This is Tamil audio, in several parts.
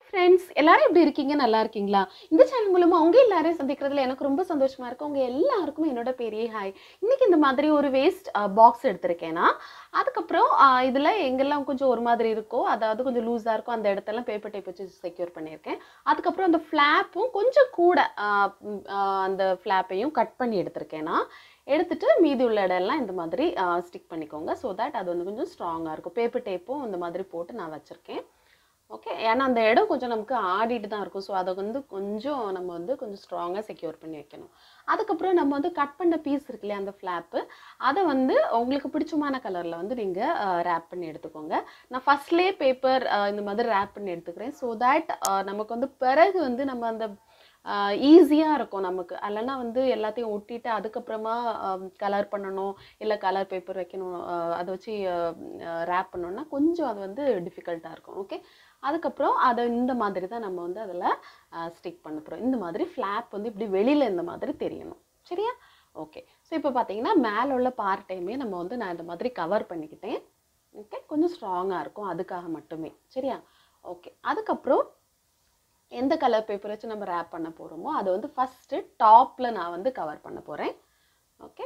ஃப்ரெண்ட்ஸ் எல்லாரும் எப்படி இருக்கீங்க நல்லா இருக்கீங்களா இந்த சேனல் மூலமா உங்க எல்லாரையும் சந்திக்கிறதுல எனக்கு ரொம்ப சந்தோஷமா இருக்கு உங்க எல்லாருக்கும் என்னோட பெரிய ஹாய் இன்னைக்கு இந்த மாதிரி ஒரு வேஸ்ட் பாக்ஸ் எடுத்திருக்கேன்னா அதுக்கப்புறம் ஆஹ், இதுல எங்கெல்லாம் கொஞ்சம் ஒரு மாதிரி இருக்கோ அதாவது கொஞ்சம் லூஸா இருக்கோ அந்த இடத்தெல்லாம் பேப்பர் டேப் வச்சு செக்யூர் பண்ணியிருக்கேன் அதுக்கப்புறம் அந்த ஃப்ளாப்பும் கொஞ்சம் கூட ஆஹ், ம், ஆஹ், அந்த ஃப்ளாப்பையும் கட் பண்ணி எடுத்திருக்கேன்னா எடுத்துட்டு மீதி உள்ள இடம்லாம் இந்த மாதிரி ஸ்டிக் பண்ணிக்கோங்க ஸோ தட் அது வந்து கொஞ்சம் ஸ்ட்ராங்காக இருக்கும் பேப்பர் டேப்பும் இந்த மாதிரி போட்டு நான் வச்சுருக்கேன் ஓகே ஏன்னா அந்த இடம் கொஞ்சம் நமக்கு ஆடிட்டு தான் இருக்கும் ஸோ அதை வந்து கொஞ்சம் நம்ம வந்து கொஞ்சம் ஸ்ட்ராங்காக செக்யூர் பண்ணி வைக்கணும் அதுக்கப்புறம் நம்ம வந்து கட் பண்ண பீஸ் இருக்கு இல்லையா அந்த ஃப்ளாப்பு அதை வந்து உங்களுக்கு பிடிச்சமான கலரில் வந்து நீங்கள் ரேப் பண்ணி எடுத்துக்கோங்க நான் ஃபஸ்ட்லேயே பேப்பர் இந்த மாதிரி ரேப் பண்ணி எடுத்துக்கிறேன் ஸோ தட் நமக்கு வந்து பிறகு வந்து நம்ம அந்த ஈஸியாக இருக்கும் நமக்கு இல்லைன்னா வந்து எல்லாத்தையும் ஒட்டிட்டு அதுக்கப்புறமா கலர் பண்ணணும் இல்லை கலர் பேப்பர் வைக்கணும் அஹ் அதை வச்சு ரேப் பண்ணணும்னா கொஞ்சம் அது வந்து டிஃபிகல்ட்டாக இருக்கும் ஓகே அதுக்கப்புறம் அதை இந்த மாதிரி தான் நம்ம வந்து அதில் ஸ்டிக் பண்ண போகிறோம் இந்த மாதிரி ஃப்ளாப் வந்து இப்படி வெளியில் இந்த மாதிரி தெரியணும் சரியா ஓகே ஸோ இப்போ பார்த்தீங்கன்னா மேலே உள்ள பார்ட்டையுமே நம்ம வந்து நான் இந்த மாதிரி கவர் பண்ணிக்கிட்டேன் ஓகே கொஞ்சம் ஸ்ட்ராங்காக இருக்கும் அதுக்காக மட்டுமே சரியா ஓகே அதுக்கப்புறம் எந்த கலர் பேப்பர் வச்சு நம்ம ரேப் பண்ண போகிறோமோ அதை வந்து ஃபஸ்ட்டு டாப்பில் நான் வந்து கவர் பண்ண போகிறேன் ஓகே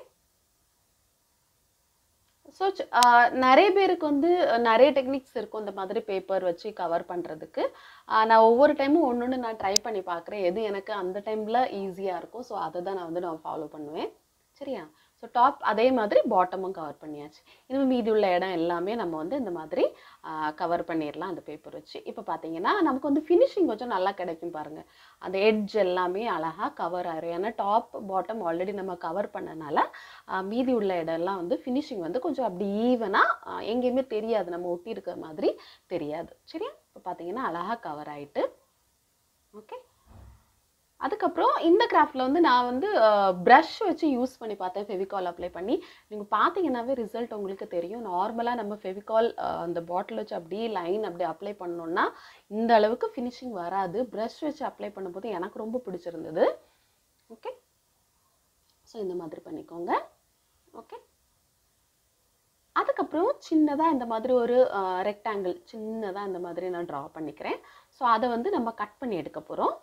ஸோ நிறைய பேருக்கு வந்து அஹ், நிறைய டெக்னிக்ஸ் இருக்கும் இந்த மாதிரி பேப்பர் வச்சு கவர் பண்ணுறதுக்கு நான் ஒவ்வொரு டைமும் ஒன்று ஒன்று நான் ட்ரை பண்ணி பார்க்குறேன் எது எனக்கு அந்த டைமில் ஈஸியாக இருக்கும் ஸோ அதை தான் நான் வந்து நான் ஃபாலோ பண்ணுவேன் சரியா ஸோ டாப் அதே மாதிரி பாட்டமும் கவர் பண்ணியாச்சு இனிமேல் மீதி உள்ள இடம் எல்லாமே நம்ம வந்து இந்த மாதிரி கவர் பண்ணிடலாம் அந்த பேப்பர் வச்சு இப்போ பார்த்தீங்கன்னா நமக்கு வந்து ஃபினிஷிங் கொஞ்சம் நல்லா கிடைக்கும் பாருங்கள் அந்த எட்ஜ் எல்லாமே அழகாக கவர் ஆயிரும் ஏன்னா டாப் பாட்டம் ஆல்ரெடி நம்ம கவர் பண்ணனால ஆஹ் மீதி உள்ள இடம்லாம் வந்து ஃபினிஷிங் வந்து கொஞ்சம் அப்படி ஈவனாக எங்கேயுமே தெரியாது நம்ம ஒட்டி இருக்கிற மாதிரி தெரியாது சரியா இப்போ பார்த்தீங்கன்னா அழகாக கவர் ஆயிட்டு ஓகே அதுக்கப்புறம் இந்த கிராஃப்டில் வந்து நான் வந்து ப்ரஷ் வச்சு யூஸ் பண்ணி பார்த்தேன் ஃபெவிகால் அப்ளை பண்ணி நீங்கள் பார்த்தீங்கன்னாவே ரிசல்ட் உங்களுக்கு தெரியும் நார்மலாக நம்ம ஃபெவிகால் அந்த பாட்டில் வச்சு அப்படியே லைன் அப்படியே அப்ளை பண்ணோம்னா இந்த அளவுக்கு ஃபினிஷிங் வராது ப்ரஷ் வச்சு அப்ளை பண்ணும்போது எனக்கு ரொம்ப பிடிச்சிருந்தது ஓகே ஸோ இந்த மாதிரி பண்ணிக்கோங்க ஓகே அதுக்கப்புறம் சின்னதாக இந்த மாதிரி ஒரு ரெக்டாங்கிள் சின்னதாக இந்த மாதிரி நான் ட்ரா பண்ணிக்கிறேன் ஸோ அதை வந்து நம்ம கட் பண்ணி எடுக்க போகிறோம்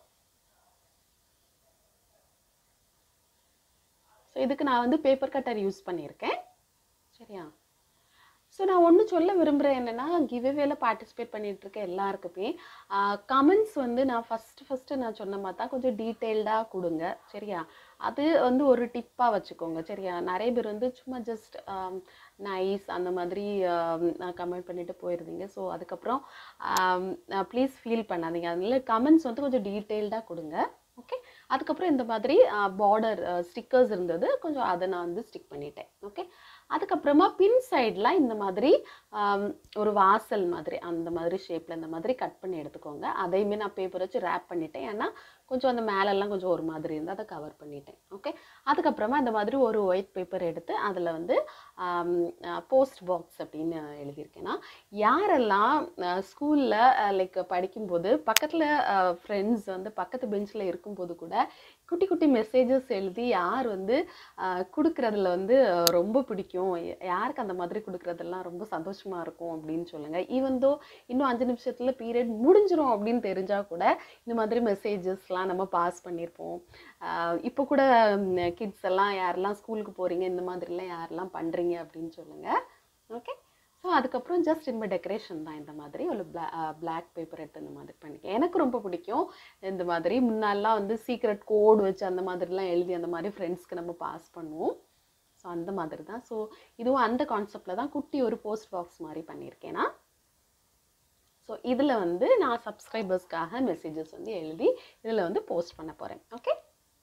ஸோ இதுக்கு நான் வந்து பேப்பர் கட்டர் யூஸ் பண்ணியிருக்கேன் சரியா ஸோ நான் ஒன்று சொல்ல விரும்புகிறேன் என்னென்னா கிவ்வேல பார்ட்டிசிபேட் பண்ணிட்டு இருக்க எல்லாருக்குமே கமெண்ட்ஸ் வந்து நான் ஃபஸ்ட்டு ஃபஸ்ட்டு நான் சொன்ன மாதிரி தான் கொஞ்சம் டீட்டெயில்டாக கொடுங்க சரியா அது வந்து ஒரு டிப்பாக வச்சுக்கோங்க சரியா நிறைய பேர் வந்து சும்மா ஜஸ்ட் நைஸ் அந்த மாதிரி கமெண்ட் பண்ணிட்டு போயிருந்தீங்க ஸோ அதுக்கப்புறம் ப்ளீஸ் ஃபீல் பண்ணாதீங்க அதனால கமெண்ட்ஸ் வந்து கொஞ்சம் டீட்டெயில்டாக கொடுங்க ஓகே அதுக்கப்புறம் இந்த மாதிரி பார்டர் ஸ்டிக்கர்ஸ் இருந்தது கொஞ்சம் அதை நான் வந்து ஸ்டிக் பண்ணிட்டேன் ஓகே அதுக்கப்புறமா பின் சைடில் இந்த மாதிரி ஆம், ஒரு வாசல் மாதிரி அந்த மாதிரி ஷேப்பில் இந்த மாதிரி கட் பண்ணி எடுத்துக்கோங்க அதையுமே நான் பேப்பர் வச்சு ரேப் பண்ணிட்டேன் ஏன்னா கொஞ்சம் அந்த மேலெல்லாம் கொஞ்சம் ஒரு மாதிரி இருந்து அதை கவர் பண்ணிட்டேன் ஓகே அதுக்கப்புறமா இந்த மாதிரி ஒரு ஒயிட் பேப்பர் எடுத்து அதில் வந்து போஸ்ட் பாக்ஸ் அப்படின்னு எழுதியிருக்கேன்னா யாரெல்லாம் ஸ்கூலில் லைக் படிக்கும்போது பக்கத்தில் ஃப்ரெண்ட்ஸ் வந்து பக்கத்து பெஞ்சில் இருக்கும்போது கூட குட்டி குட்டி மெசேஜஸ் எழுதி யார் வந்து ஆஹ், கொடுக்கறதுல வந்து ஆஹ், ரொம்ப பிடிக்கும் யா- யாருக்கு அந்த மாதிரி கொடுக்கறதெல்லாம் ரொம்ப சந்தோஷமாக இருக்கும் அப்படின்னு சொல்லுங்கள் ஈவன் தோ இன்னும் அஞ்சு நிமிஷத்தில் பீரியட் முடிஞ்சிரும் அப்படின்னு தெரிஞ்சால் கூட இந்த மாதிரி மெசேஜஸ்லாம் நம்ம பாஸ் பண்ணியிருப்போம் ஆஹ், இப்போ கூட கிட்ஸ் எல்லாம் யாரெல்லாம் ஸ்கூலுக்கு போகிறீங்க இந்த மாதிரிலாம் யாரெல்லாம் பண்ணுறீங்க அப்படின்னு சொல்லுங்கள் ஓகே ஸோ அதுக்கப்புறம் ஜஸ்ட் இந்த டெக்கரேஷன் தான் இந்த மாதிரி ஒரு பிளா பிளாக் பேப்பர் எடுத்து இந்த மாதிரி பண்ணிக்க எனக்கு ரொம்ப பிடிக்கும் இந்த மாதிரி முன்னாடிலாம் வந்து சீக்ரெட் கோட் வச்சு அந்த மாதிரிலாம் எழுதி அந்த மாதிரி ஃப்ரெண்ட்ஸ்க்கு நம்ம பாஸ் பண்ணுவோம் ஸோ அந்த மாதிரி தான் ஸோ இதுவும் அந்த கான்செப்டில் தான் குட்டி ஒரு போஸ்ட் பாக்ஸ் மாதிரி பண்ணியிருக்கேன்னா ஸோ இதில் வந்து நான் சப்ஸ்கிரைபர்ஸ்க்காக மெசேஜஸ் வந்து எழுதி இதில் வந்து போஸ்ட் பண்ண போகிறேன் ஓகே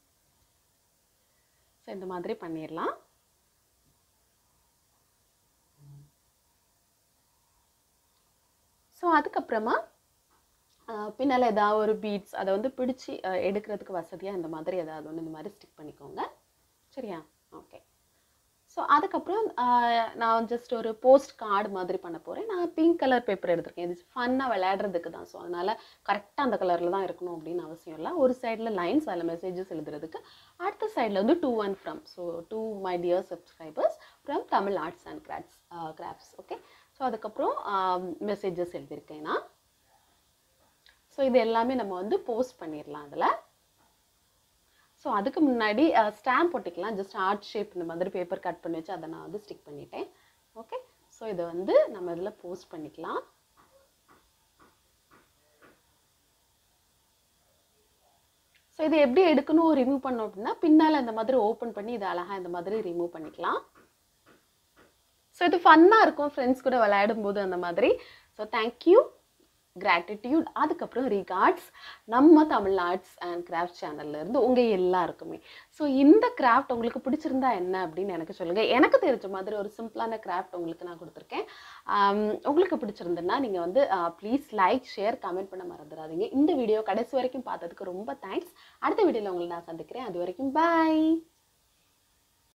ஸோ இந்த மாதிரி பண்ணிடலாம் ஸோ அதுக்கப்புறமா ஆஹ், பின்னால ஏதாவது ஒரு பீட்ஸ் அதை வந்து பிடிச்சி ஆஹ், எடுக்கிறதுக்கு வசதியாக இந்த மாதிரி ஏதாவது ஒன்று இந்த மாதிரி ஸ்டிக் பண்ணிக்கோங்க சரியா ஓகே ஸோ அதுக்கப்புறம் ஆஹ், நான் ஜஸ்ட் ஒரு போஸ்ட் கார்டு மாதிரி பண்ண போகிறேன் நான் பிங்க் கலர் பேப்பர் எடுத்திருக்கேன் இது ஃபன்னாக விளையாடுறதுக்கு தான் ஸோ அதனால் கரெக்டாக அந்த கலரில் தான் இருக்கணும் அப்படின்னு அவசியம் இல்லை ஒரு சைடில் லைன்ஸ் அதில் மெசேஜஸ் எழுதுறதுக்கு அடுத்த சைடில் வந்து to and from so to my dear subscribers from Tamil arts and crafts crafts okay so அதுக்கப்புறம் மெசேஜஸ் எழுதியிருக்கேன் நான் ஸோ இது எல்லாமே நம்ம வந்து போஸ்ட் பண்ணிடலாம் அதில் ஸோ அதுக்கு முன்னாடி ஸ்டாம்ப் ஒட்டிக்கலாம் ஜஸ்ட் ஹார்ட் ஷேப் இந்த மாதிரி பேப்பர் கட் பண்ணி வச்சு அதை நான் வந்து ஸ்டிக் பண்ணிட்டேன் ஓகே ஸோ இதை வந்து நம்ம இதில் போஸ்ட் பண்ணிக்கலாம் ஸோ இது எப்படி எடுக்கணும் ரிமூவ் பண்ணோம் அப்படின்னா பின்னால் இந்த மாதிரி ஓப்பன் பண்ணி இதை அழகாக இந்த மாதிரி ரிமூவ் பண்ணிக்கலாம் ஸோ இது ஃபன்னாக இருக்கும் ஃப்ரெண்ட்ஸ் கூட விளையாடும் போது அந்த மாதிரி ஸோ தேங்க்யூ கிராட்டிடியூட் அதுக்கப்புறம் ரிகார்ட்ஸ் நம்ம தமிழ் ஆர்ட்ஸ் அண்ட் கிராஃப்ட் சேனல்லேருந்து உங்கள் எல்லாருக்குமே ஸோ இந்த கிராஃப்ட் உங்களுக்கு பிடிச்சிருந்தா என்ன அப்படின்னு எனக்கு சொல்லுங்கள் எனக்கு தெரிஞ்ச மாதிரி ஒரு சிம்பிளான கிராஃப்ட் உங்களுக்கு நான் கொடுத்துருக்கேன் ஆம், உங்களுக்கு பிடிச்சிருந்துன்னா நீங்கள் வந்து ப்ளீஸ் லைக் ஷேர் கமெண்ட் பண்ண மறந்துடாதீங்க இந்த வீடியோ கடைசி வரைக்கும் பார்த்ததுக்கு ரொம்ப தேங்க்ஸ் அடுத்த வீடியோவில் உங்களை நான் சந்திக்கிறேன் அது வரைக்கும் பாய்